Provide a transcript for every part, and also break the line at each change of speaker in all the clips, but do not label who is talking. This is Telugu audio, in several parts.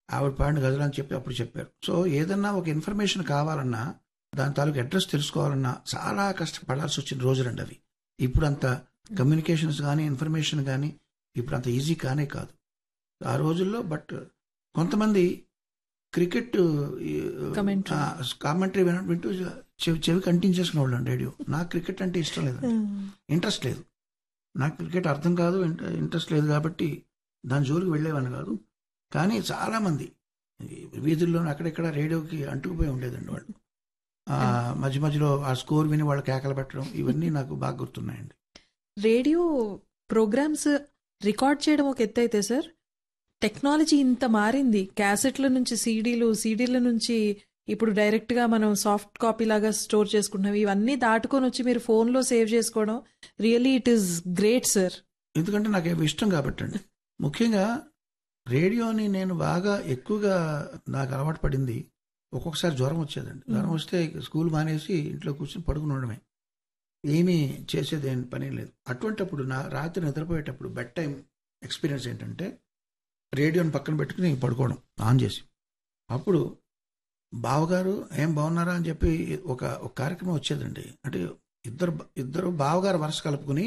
ఆవిడ పాడిన గజలు అని చెప్పి అప్పుడు చెప్పారు సో ఏదన్నా ఒక ఇన్ఫర్మేషన్ కావాలన్నా దాని తాలూకు అడ్రస్ తెలుసుకోవాలన్నా చాలా కష్టపడాల్సి వచ్చిన రోజులండి అవి ఇప్పుడు అంత కమ్యూనికేషన్స్ కానీ ఇన్ఫర్మేషన్ కానీ ఇప్పుడు అంత ఈజీ కానే కాదు ఆ రోజుల్లో బట్ కొంతమంది క్రికెట్
Commentary.
కామెంటరీ వింటూ చెవి చెవి కంటించేసుకునే వాళ్ళు రేడియో నాకు క్రికెట్ అంటే ఇష్టం లేదు ఇంట్రెస్ట్ లేదు నాకు క్రికెట్ అర్థం కాదు ఇంట- ఇంట్రెస్ట్ లేదు కాబట్టి దాని జోలికి వెళ్ళేవాడిని కాదు కానీ చాలా మంది ఈ వీధుల్లో అక్కడిక్కడ రేడియోకి అంటుకుపోయి ఉండేదండి వాళ్ళు ఆ, మధ్య మధ్యలో ఆ స్కోర్ విని వాళ్ళు కేకలు పెట్టడం ఇవన్నీ నాకు బాగా గుర్తున్నాయండి
రేడియో ప్రోగ్రామ్స్ రికార్డ్ చేయడం ఒక ఎత్తు అయితే సార్ టెక్నాలజీ ఇంత మారింది క్యాసెట్ల నుంచి సీడీలు సీడీల నుంచి ఇప్పుడు డైరెక్ట్ గా మనం సాఫ్ట్ కాపీ లాగా స్టోర్ చేసుకుంటున్నాం ఇవన్నీ దాటుకొని వచ్చి మీరు ఫోన్ లో సేవ్ చేసుకోవడం really it is great sir
ఎందుకంటే నాకు అవి ఇష్టం కాబట్టి అండి ముఖ్యంగా రేడియోని నేను బాగా ఎక్కువగా నాకు అలవాటు పడింది ఒక్కొక్కసారి జ్వరం వచ్చేదండి జ్వరం వస్తే స్కూల్ మానేసి ఇంట్లో కూర్చొని పడుకుని ఉండడమే ఏమీ చేసేది ఏం పని లేదు అటువంటప్పుడు నా రాత్రి నిద్రపోయేటప్పుడు బెడ్ టైం ఎక్స్పీరియన్స్ ఏంటంటే రేడియోని పక్కన పెట్టుకుని పడుకోవడం ఆన్ చేసి అప్పుడు బావగారు ఏం బాగున్నారా అని చెప్పి ఒక ఒక కార్యక్రమం వచ్చేదండి అంటే ఇద్దరు ఇద్దరు బావగారు వరుస కలుపుకుని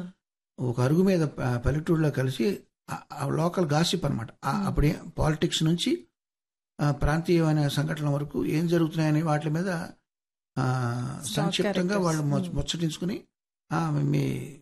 ఒక అరుగు మీద ప- పల్లెటూరులో కలిసి ఆ- ఆ లోకల్ గాసిప్ అనమాట అప్పుడే పాలిటిక్స్ నుంచి ఆ, ప్రాంతీయమైన సంఘటనల వరకు ఏం జరుగుతున్నాయని వాటి మీద ఆ, సంక్షిప్తంగా
characters.
వాళ్ళు ముచ్చ-
Hmm.
ముచ్చటించుకుని "ఆ, మీ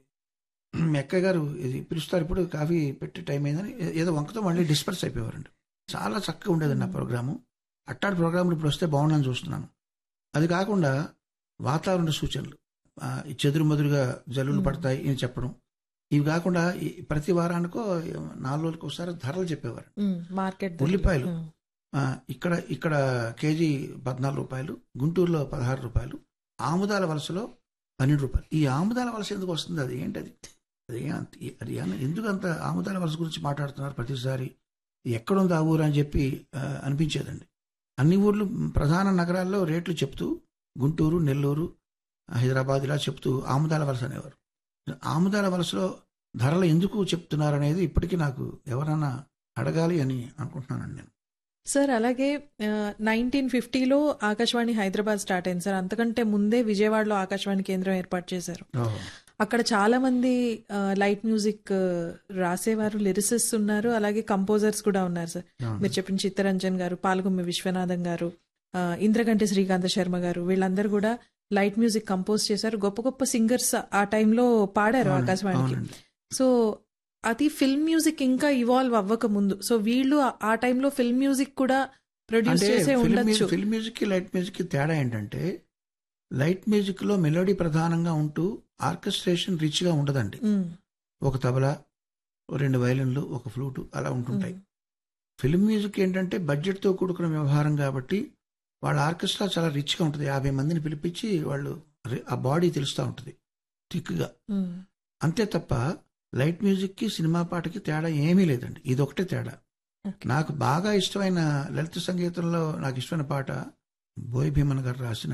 మీ అక్కయ్య గారు ఇది పిలుస్తారు ఇప్పుడు కాఫీ పెట్టే టైం అయిందని ఏ- ఏదో వంకతో మళ్ళీ డిస్పర్స్ అయిపోయేవారండి చాలా చక్కగా ఉండేదండి నా
Hmm.
ప్రోగ్రాము అట్టాడి ప్రోగ్రాములు ఇప్పుడు వస్తే బాగుండని చూస్తున్నాను అది కాకుండా వాతావరణ సూచనలు ఆ, ఈ చెదురుమదురుగా జల్లులు
Hmm.
పడతాయి అని చెప్పడం ఇవి కాకుండా ఈ ప్రతి వారానికో నాలుగు రోజులకు ఒకసారి ధరలు చెప్పేవారు
మార్కెట్
ఉల్లిపాయలు. ఆ, ఇక్కడ ఇక్కడ కేజీ పద్నాలుగు రూపాయలు గుంటూరులో పదహారు రూపాయలు ఆముదాల వలసలో పన్నెండు రూపాయలు ఈ ఆముదాల వలస ఎందుకు వస్తుంది అది ఏంటది అది ఏ అంత- అది ఏ- ఎందుకు అంత ఆముదాల వలస గురించి మాట్లాడుతున్నారు ప్రతిసారి ఎక్కడుంది ఆ ఊరు అని చెప్పి ఆ, అనిపించేదండి అన్ని ఊర్లు ప్రధాన నగరాల్లో రేట్లు చెప్తూ గుంటూరు నెల్లూరు హైదరాబాద్ ఇలా చెప్తూ ఆముదాల వలస అనేవారు ఆముదాల వలసలో ధరలు ఎందుకు చెప్తున్నారు అనేది ఇప్పటికీ నాకు ఎవరన్నా అడగాలి అని అనుకుంటున్నానండి నేను
సార్ అలాగే నైన్టీన్ ఫిఫ్టీలో ఆకాశవాణి హైదరాబాద్ స్టార్ట్ అయింది సార్ అంతకంటే ముందే విజయవాడలో ఆకాశవాణి కేంద్రం ఏర్పాటు చేశారు
ఓహో.
అక్కడ చాలా మంది లైట్ మ్యూజిక్ ఆ, రాసేవారు లిరిసిస్ట్ ఉన్నారు అలాగే కంపోజర్స్ కూడా ఉన్నారు సార్
అవును.
మీరు చెప్పిన చిత్తరంజన్ గారు పాల్గొమ్మి విశ్వనాథం గారు ఆ, ఇంద్రగంటి శ్రీకాంత శర్మ గారు వీళ్ళందరూ కూడా లైట్ మ్యూజిక్ కంపోజ్ చేశారు గొప్ప గొప్ప సింగర్స్ ఆ టైంలో పాడారు
అవునండి,
ఆకాశవాణికి
అవునండి.
సో అది ఫిల్మ్ మ్యూజిక్ ఇంకా ఇవాల్వ్ అవ్వక ముందు సో వీళ్ళు ఆ- ఆ టైంలో ఫిల్మ్ మ్యూజిక్ కూడా ప్రొడ్యూస్
అంటే
చేసే
ఫిల్మ్
ఉండొచ్చు
మ్యూజిక్ ఫిల్మ్ మ్యూజిక్ కి లైట్ మ్యూజిక్ కి తేడా ఏంటంటే లైట్ మ్యూజిక్ లో మెలోడీ ప్రధానంగా ఉంటూ ఆర్కెస్ట్రేషన్ రిచ్ గా ఉండదండి
ఉమ్,
ఒక తబలా ఓ రెండు వైలిన్లు ఒక ఫ్లూటు అలా ఉంటుంటాయి
ఉమ్,
ఫిల్మ్ మ్యూజిక్ ఏంటంటే బడ్జెట్ తో కూడుకున్న వ్యవహారం కాబట్టి వాళ్ళ ఆర్కెస్ట్రా చాలా రిచ్ గా ఉంటుంది యాభై మందిని పిలిపించి వాళ్ళు రి- ఆ బాడీ తెలుస్తూ ఉంటుంది థిక్గా
ఉమ్,
అంతే తప్ప లైట్ మ్యూజిక్ కి సినిమా పాటకి తేడా ఏమీ లేదండి ఇది ఒకటే తేడా
ఓకే.
నాకు బాగా ఇష్టమైన లలిత సంగీతంలో నాకు ఇష్టమైన పాట బోయ్ భీమన్ గారు రాసిన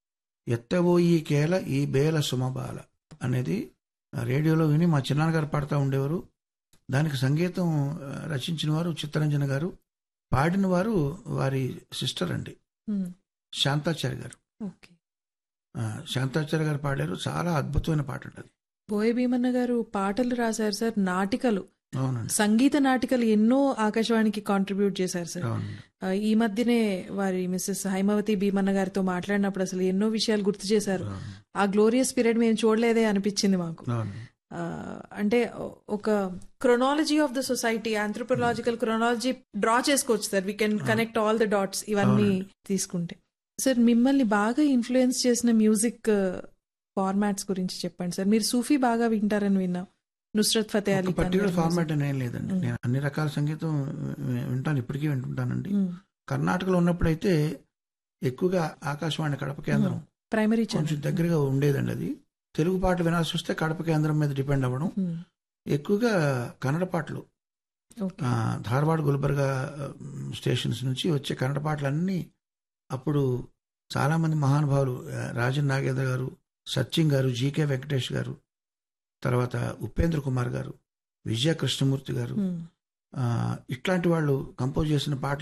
ఎత్తబోయి కేల ఈ బేల సుమబాల అనేది ఆ రేడియోలో విని మా చిన్నాన్నగారు పాడుతూ ఉండేవారు దానికి సంగీతం ఆ, రచించిన వారు చిత్తరంజన గారు పాడిన వారు వారి సిస్టర్ అండి
ఉమ్,
శాంతాచార్య గారు
ఓకే
ఆ, శాంతాచార్య గారు పాడారు చాలా అద్భుతమైన పాట అండి అది
బోయ భీమన్న గారు పాటలు రాశారు సార్ నాటికలు
అవునండి
సంగీత నాటికలు ఎన్నో ఆకాశవాణికి కాంట్రిబ్యూట్ చేశారు సార్
అవునండి
ఆ, ఈ మధ్యనే వారి మిస్సెస్ హైమవతి భీమన్న గారితో మాట్లాడినప్పుడు అసలు ఎన్నో విషయాలు గుర్తు చేశారు
అవును.
ఆ గ్లోరియస్ పీరియడ్ మేము చూడలేదే అనిపించింది మాకు
అవును
ఆ, అంటే ఒక chronology of the society anthropological chronology draw చేసుకోవచ్చు sir we can connect all the dots ఇవన్నీ తీసుకుంటే సార్ మిమ్మల్ని బాగా ఇన్ఫ్లుయెన్స్ చేసిన మ్యూజిక్ ఫార్మాట్స్ గురించి చెప్పండి సార్ మీరు సూఫీ బాగా వింటారని విన్నా నుస్రత్ ఫతే అలీ ఖాన్
పర్టికులర్
గారి
ఫార్మాట్
music.
అనేం లేదండి
మ్మ్.
నేను అన్ని రకాల సంగీతం వి- వింటాను ఇప్పటికీ వింటుంటానండి
మ్మ్.
కర్ణాటకలో ఉన్నప్పుడైతే ఎక్కువగా ఆకాశవాణి కడప కేంద్రం
ప్రైమరీ
కొంచెం
ఛానల్
దగ్గరగా ఉండేదండి అది తెలుగు పాటలు వినాల్సి వస్తే కడప కేంద్రం మీద డిపెండ్ అవ్వడం
మ్మ్.
ఎక్కువగా కన్నడ పాటలు
ఓకే
ఆ, ధార్వాడ్ గుల్బర్గా ఆ, స్టేషన్స్ నుంచి వచ్చే కన్నడ పాటలన్నీ అప్పుడు చాలా మంది మహానుభావులు ఆ, రాజన్ నాగేంద్ర గారు సత్యం గారు జీకే వెంకటేష్ గారు తర్వాత ఉపేంద్ర కుమార్ గారు విజయ కృష్ణమూర్తి గారు
మ్మ్.
ఆ, ఇట్లాంటి వాళ్ళు కంపోజ్ చేసిన పాటలు